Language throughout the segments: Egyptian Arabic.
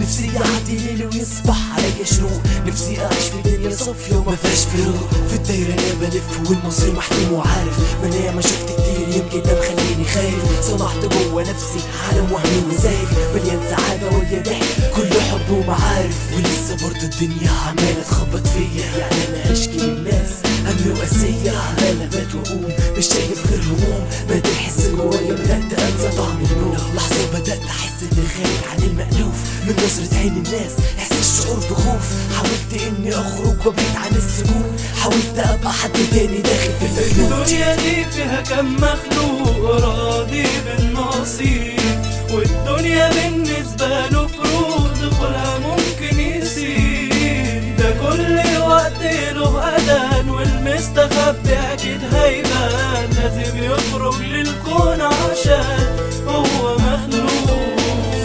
نفسي يعدي ليلي ويصبح علي شروق نفسي اعيش في دنيا صافية وما فيهاش فروق في الدايرة انا بلف والمصير محتوم وعارف من ايام ما شفت كتير يمكن ده مخليني خايف صنعت جوا نفسي عالم وهمي وزايف مليان سعادة ويا ضحك كله حب ومعارف ولسه برضه الدنيا عمالة تخبط فيا يعني انا اشكي للناس همي وقاسية عمال ابات واقوم مش شايف غير هموم بدأت احس جوايا بدأت انسى طعم النوم لحظة بدأت احس اني خارج عن المألوف من نظرة عين الناس احس الشعور بخوف حاولت اني اخرج وابعد عن السجون حاولت ابقى حد تاني داخل في القيود الدنيا دي فيها كم مخلوق راضي بالنصيب والدنيا بالنسبة له فروض دخولها ممكن يسيب ده كل وقت له أذان والمستخبي أكيد هيبان لازم يخرج للكون عشان هو مخلوق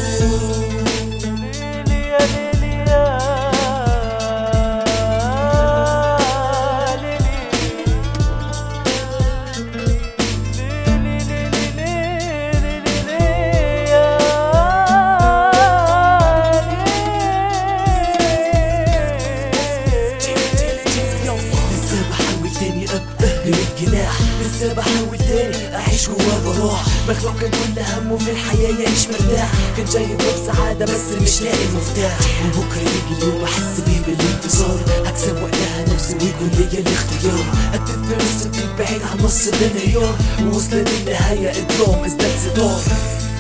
ليلي يا ليلي يا ليلي لسه بحاول تاني ابقى بميت جناح لسه بحاول تاني اعيش جوا براح مخلوق كان كل همه في الحياة يعيش مرتاح كان جاي يطلب سعادة بس مش لاقي المفتاح وبكرة يجي اليوم احس بيه بالانتصار هكسب وقتها نفسي ويكون ليا الاختيار اكتب في نص الطريق بعيد عن نص الانهيار ووصلت النهاية اضرام ازداد ستار